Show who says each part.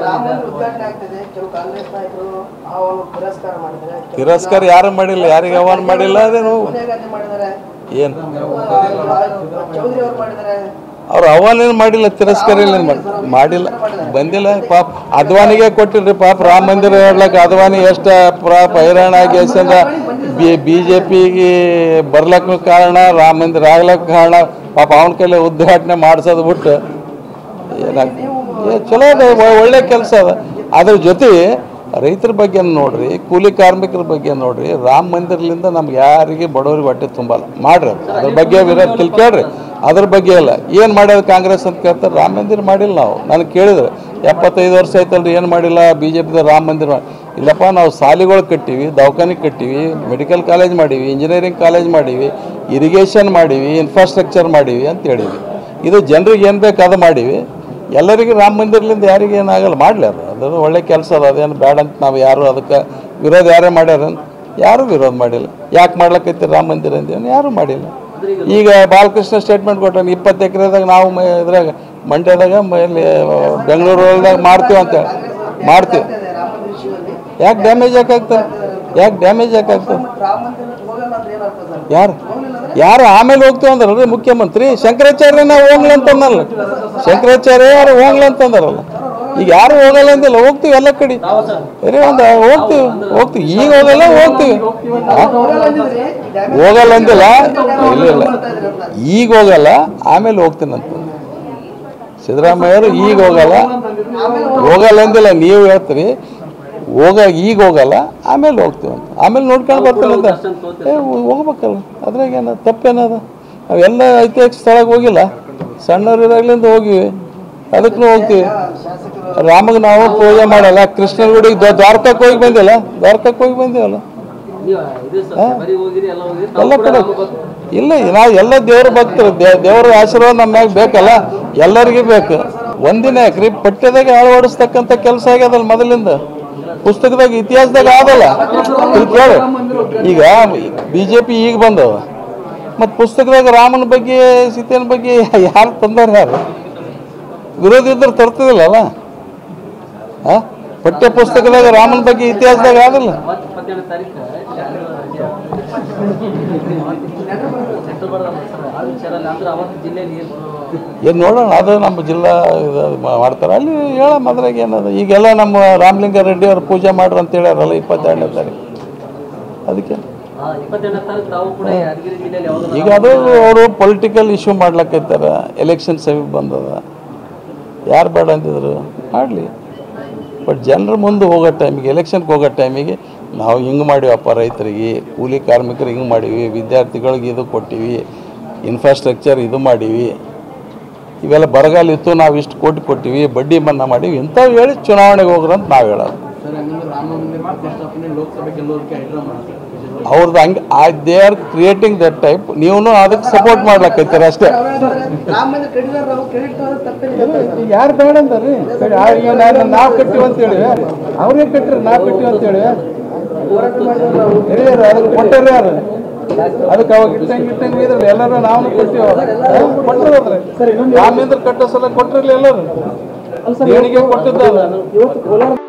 Speaker 1: ರಾಮ ಮಂದಿರ ಉದ್ಘಾಟನೆ ಆಗ್ತಿದೆ ಕೆಲವು ಕಾಂಗ್ರೆಸ್ ನಾಯಕರು ಆಹ್ವಾನ ತಿರಸ್ಕಾರ ಮಾಡಿದ್ದಾರೆ ಕೆಲವು
Speaker 2: ತಿರಸ್ಕಾರ ಯಾರು ಮಾಡಿಲ್ಲ ಯಾರಿಗೆ ಆಹ್ವಾನ ಮಾಡಿಲ್ಲ ಅದೇನು
Speaker 1: ಸೋನಿಯಾ ಗಾಂಧಿ ಮಾಡಿದ್ದಾರೆ
Speaker 2: ಏನು
Speaker 1: ಚೌಧರಿ ಅವರು ಮಾಡಿದ್ದಾರೆ
Speaker 2: ಅವ್ರು ಆಹ್ವಾನ ಏನು ಮಾಡಿಲ್ಲ ತಿರಸ್ಕಾರ ಇಲ್ಲ ಏನ್ ಮಾಡಿ ಮಾಡಿಲ್ಲ ಬಂದಿಲ್ಲ ಪಾಪ ಅದ್ವಾನಿಗೆ ಕೊಟ್ಟಿಲ್ರಿ ಪಾಪ ರಾಮ ಮಂದಿರ ಹೇಳ್ಲಕ್ಕ ಅದ್ವಾನಿ ಎಷ್ಟು ಪಾಪ ಹೈರಾಣ ಆಗಿ ಎಷ್ಟಂದ್ರ ಬಿ ಬಿ ಜೆ ಪಿಗೆ ಬರ್ಲಕ್ಕ ಕಾರಣ ರಾಮ ಮಂದಿರ ಆಗ್ಲಕ್ಕ ಕಾರಣ ಪಾಪ ಅವನ ಕೈಲಿ ಉದ್ಘಾಟನೆ ಮಾಡಿಸೋದು ಬಿಟ್ಟು ಏನಾಗ ಏ ಚಲೋ ಅದ ಒ- ಒಳ್ಳೆ ಕೆಲಸ ಅದ ಅದ್ರ ಜೊತೆ ರೈತರ ಬಗ್ಗೆ ನೋಡ್ರಿ ಕೂಲಿ ಕಾರ್ಮಿಕರ ಬಗ್ಗೆ ನೋಡ್ರಿ ರಾಮ ಮಂದಿರಲಿಂದ ನಮ್ಗೆ ಯಾರಿಗೆ ಬಡವರಿಗೆ ಹೊಟ್ಟೆ ತುಂಬಲ್ಲ ಮಾಡ್ರಿ ಅದು. ಅದ್ರ ಬಗ್ಗೆ ವಿರೋಧ ಕಿಲ್ಕೇಳ್ರಿ ಅದ್ರ ಬಗ್ಗೆ ಇಲ್ಲ ಏನು ಮಾಡ್ಯಾರ ಕಾಂಗ್ರೆಸ್ ಅಂತ ಕೇಳ್ತಾರೆ ರಾಮ ಮಂದಿರ ಮಾಡಿಲ್ಲ ನಾವು ನನಗೆ ಕೇಳಿದ್ರೆ ಎಪ್ಪತ್ತೈದು ವರ್ಷ ಆಯ್ತಲ್ರಿ ಏನು ಮಾಡಿಲ್ಲ ಬಿ ಜೆ ಪಿದ ರಾಮ ಮಂದಿರ ಮಾಡಿ ಇಲ್ಲಪ್ಪ ನಾವು ಶಾಲೆಗಳು ಕಟ್ಟಿವಿ ದವಾಖಾನೆ ಕಟ್ಟಿವಿ ಮೆಡಿಕಲ್ ಕಾಲೇಜ್ ಮಾಡೀವಿ ಇಂಜಿನಿಯರಿಂಗ್ ಕಾಲೇಜ್ ಮಾಡೀವಿ ಇರಿಗೇಷನ್ ಮಾಡೀವಿ ಇನ್ಫ್ರಾಸ್ಟ್ರಕ್ಚರ್ ಮಾಡೀವಿ ಅಂತ ಹೇಳಿವಿ ಇದು ಜನರಿಗೆ ಏನು ಬೇಕು ಅದು ಮಾಡೀವಿ ಎಲ್ಲರಿಗೂ ರಾಮ ಮಂದಿರಲಿಂದ ಯಾರಿಗೆ ಏನಾಗಲ್ಲ ಮಾಡಲಿ ಅದು ಅದು ಒಳ್ಳೆ ಕೆಲಸ ಅದು ಅದೇನು ಬೇಡ ಅಂತ ನಾವು ಯಾರು ಅದಕ್ಕೆ ವಿರೋಧ ಯಾರೇ ಮಾಡ್ಯಾರ ಯಾರೂ ವಿರೋಧ ಮಾಡಿಲ್ಲ ಯಾಕೆ ಮಾಡ್ಲಕ್ಕೈತಿ ರಾಮ ಮಂದಿರ ಅಂದೇನು ಯಾರೂ ಮಾಡಿಲ್ಲ ಈಗ ಬಾಲಕೃಷ್ಣ ಸ್ಟೇಟ್ಮೆಂಟ್ ಕೊಟ್ಟಾನ ಇಪ್ಪತ್ತು ಎಕರೆದಾಗ ನಾವು ಮ- ಇದ್ರಾಗ ಮಂಡ್ಯದಾಗ ಮ- ಇಲ್ಲಿ ಬೆಂಗಳೂರು ಒಳದಾಗ ಮಾಡ್ತೀವಿ ಅಂತ ಮಾಡ್ತೀವಿ
Speaker 1: ರಾಮ ಮಂದಿರ ವಿಷಯದಲ್ಲಿ
Speaker 2: ಯಾಕೆ ಡ್ಯಾಮೇಜ್ ಯಾಕಾಗ್ತದೆ ಯಾಕೆ ಡ್ಯಾಮೇಜ್ ಯಾಕಾಗ್ತದೆ
Speaker 1: ರಾಮ ಮಂದಿರ ಹೋಗಲ್ಲ ಅಂದ್ರೆ ಏನಾಗ್ತದೆ ಸರ್
Speaker 2: ಯಾರು ಯಾರು ಆಮೇಲೆ ಹೋಗ್ತೀವಿ ಅಂದ್ರಲ್ರಿ ಮುಖ್ಯಮಂತ್ರಿ ಶಂಕರಾಚಾರ್ಯ ನಾವು ಹೋಗ್ಲಿ ಅಂತಂದಲ್ಲ ಶಂಕರಾಚಾರ್ಯ ಯಾರು ಹೋಗ್ಲಿ ಅಂತಂದಾರಲ್ಲ ಈಗ ಯಾರು ಹೋಗಲ್ಲ ಅಂದಿಲ್ಲ ಹೋಗ್ತೀವಿ ಎಲ್ಲ ಕಡೆ ಬರೀ ಒಂದು ಹೋಗ್ತೀವಿ ಹೋಗ್ತೀವಿ ಈಗ ಹೋಗಲ್ಲ ಹೋಗ್ತೀವಿ ಆ? ಹೋಗಲ್ಲ ಅಂದಿಲ್ಲ ಇಲ್ಲ ಇಲ್ಲ ಈಗ ಹೋಗಲ್ಲ ಆಮೇಲೆ ಹೋಗ್ತೀನಿ ಅಂತ ಸಿದ್ದರಾಮಯ್ಯರು ಈಗ ಹೋಗಲ್ಲ ಹೋಗಲ್ಲ ಅಂದಿಲ್ಲ ನೀವು ಹೇಳ್ತೀರಿ ಹೋಗ ಈಗ ಹೋಗಲ್ಲ ಆಮೇಲೆ ಹೋಗ್ತೀವಿ ಅಂತ ಆಮೇಲೆ ನೋಡ್ಕೊಂಡು ಬರ್ತೀನಿ ಅಂತ ಏ ಹೋ- ಹೋಗ್ಬೇಕಲ್ಲ ಅದ್ರಾಗ ಏನ ತಪ್ಪೇನದ ನಾವೆಲ್ಲ ಐತಿಹಾಸಿಕ ಸ್ಥಳಕ್ಕೆ ಹೋಗಿಲ್ಲ ಸಣ್ಣವ್ರು ಇರಾಗ್ಲಿಂದ ಹೋಗಿವಿ ಅದಕ್ಕೂ ಹೋಗ್ತೀವಿ ರಾಮಗೆ ನಾವು ಪೂಜೆ ಮಾಡಲ್ಲ ಕೃಷ್ಣನ ಗುಡಿಗೆ ದ್ವಾ- ದ್ವಾರಕಕ್ಕೆ ಹೋಗಿ ಬಂದಿಲ್ಲ ದ್ವಾರಕಕ್ಕೆ ಹೋಗಿ ಬಂದಿವಲ್ಲ ಎಲ್ಲ ಕಡೆ ಇಲ್ಲ ನಾವು ಎಲ್ಲ ದೇವ್ರ ಭಕ್ತರು ದೇ- ದೇವ್ರ ಆಶೀರ್ವಾದ ನಮ್ಮ ಮ್ಯಾಗ ಬೇಕಲ್ಲ ಎಲ್ಲರಿಗೂ ಬೇಕು ಒಂದಿನ ಯಾಕ್ರಿ ಪಠ್ಯದಾಗ ಅಳವಡಿಸ್ತಕ್ಕಂಥ ಕೆಲಸ ಆಗ್ಯದಲ್ಲ ಮೊದಲಿಂದ ಪುಸ್ತಕದಾಗ ಇತಿಹಾಸದಾಗ ಆದಲ್ಲ ಇಲ್ಲಿ ಕೇಳು ಈಗ ಬಿ ಜೆ ಪಿ ಈಗ ಬಂದವ ಮತ್ತು ಪುಸ್ತಕದಾಗ ರಾಮನ ಬಗ್ಗೆ ಸೀತೆಯನ ಬಗ್ಗೆ ಯಾರು ತಂದಾರ ಯಾರು ವಿರೋಧ ಇದ್ರೆ ತರ್ತದಿಲ್ಲಲ್ಲ ಆ ಪಠ್ಯ ಪುಸ್ತಕದಾಗ ರಾಮನ ಬಗ್ಗೆ ಇತಿಹಾಸದಾಗ ಆದಲ್ಲ
Speaker 3: ಇಪ್ಪತ್ತೆರಡು ತಾರೀಕು ವಿಚಾರಲ್ಲಿ ಅಂದ್ರೆ ಅವತ್ತು ಜಿಲ್ಲೆಯಲ್ಲಿ ಏನು
Speaker 2: ಏನು ನೋಡೋಣ ಅದು ನಮ್ಮ ಜಿಲ್ಲಾ ಇದು ಮಾ- ಮಾಡ್ತಾರೆ ಅಲ್ಲಿ ಹೇಳ ಅದ್ರಾಗ ಏನದ ಈಗೆಲ್ಲ ನಮ್ಮ ರಾಮಲಿಂಗ ರೆಡ್ಡಿ ಅವ್ರು ಪೂಜೆ ಮಾಡ್ರಿ ಅಂತ ಹೇಳ್ಯಾರಲ್ಲ ಇಪ್ಪತ್ತೆರಡನೇ ತಾರೀಕು ಅದಕ್ಕೆ
Speaker 3: ಇಪ್ಪತ್ತೆರಡನೇ ತಾರೀಕು ತಾವು ಕೂಡ ಯಾದಗಿರಿ ಜಿಲ್ಲೆಯಲ್ಲಿ ಯಾವ್ದು
Speaker 2: ಈಗ ಅದು ಅವರು ಪೊಲಿಟಿಕಲ್ ಇಶ್ಯೂ ಮಾಡ್ಲಕ್ಕೈತಾರ ಎಲೆಕ್ಷನ್ ಸಮೀಪ ಬಂದದ ಯಾರು ಬೇಡ ಅಂತಿದ್ರು ಮಾಡಲಿ ಬಟ್ ಜನರ ಮುಂದೆ ಹೋಗೋ ಟೈಮಿಗೆ ಎಲೆಕ್ಷನ್ಗೆ ಹೋಗೋ ಟೈಮಿಗೆ ನಾವು ಹಿಂಗೆ ಮಾಡಿವಪ್ಪ ರೈತರಿಗೆ ಕೂಲಿ ಕಾರ್ಮಿಕರಿಗೆ ಹಿಂಗೆ ಮಾಡೀವಿ ವಿದ್ಯಾರ್ಥಿಗಳಿಗೆ ಇದು ಕೊಟ್ಟಿವಿ ಇನ್ಫ್ರಾಸ್ಟ್ರಕ್ಚರ್ ಇದು ಮಾಡೀವಿ ಇವೆಲ್ಲ ಬರಗಾಲ ಇತ್ತು ನಾವು ಇಷ್ಟು ಕೋಟಿ ಕೊಟ್ಟಿವಿ ಬಡ್ಡಿ ಮನ್ನಾ ಮಾಡೀವಿ ಇಂಥವು ಹೇಳಿ ಚುನಾವಣೆಗೆ ಹೋಗ್ರಿ ಅಂತ ನಾವು ಹೇಳೋದು ಅವ್ರದ್ದು ಹಂಗೆ they are creating that type ನೀವು ಅದಕ್ಕೆ ಸಪೋರ್ಟ್ ಮಾಡ್ಲಕ್ಕೈತೀರ ಅಷ್ಟೇ
Speaker 1: ರಾಮ ಮಂದಿರ ಕಟ್ಟಿದಾರೆ ನಾವು ಕ್ರೆಡಿಟ್ ತಪ್ಪೇನಿಲ್ಲ
Speaker 2: ಯಾರು ಬೇಡ ಅಂತಾರ್ರಿ ನಾವು ಕಟ್ಟಿವಿ ಅಂತ ಹೇಳಿ ಅವ್ರಿಗೆ ಕಟ್ಟಿರಿ ನಾವು ಕಟ್ಟಿವಿ ಅಂತ ಹೇಳಿ ಹಿರಿಯರು ಅದಕ್ಕೆ ಕೊಟ್ಟರು ಯಾರು ಅದಕ್ಕೆ ಅವಾಗ ಇಟ್ಟಂಗೆ ಇಟ್ಟಂಗೆ ಇದ್ರಲ್ಲ ಎಲ್ಲರೂ ನಾವು ಕೊಟ್ಟಿವಿ ಕೊಟ್ಟರು ರಾಮೇಂದ್ರ ಕಟ್ಟೋ ಸಲ ಕೊಟ್ಟಿರಲಿಲ್ಲ ಎಲ್ಲರೂ ದೇಣಿಗೆ ಕೊಟ್ಟಿದ್ದ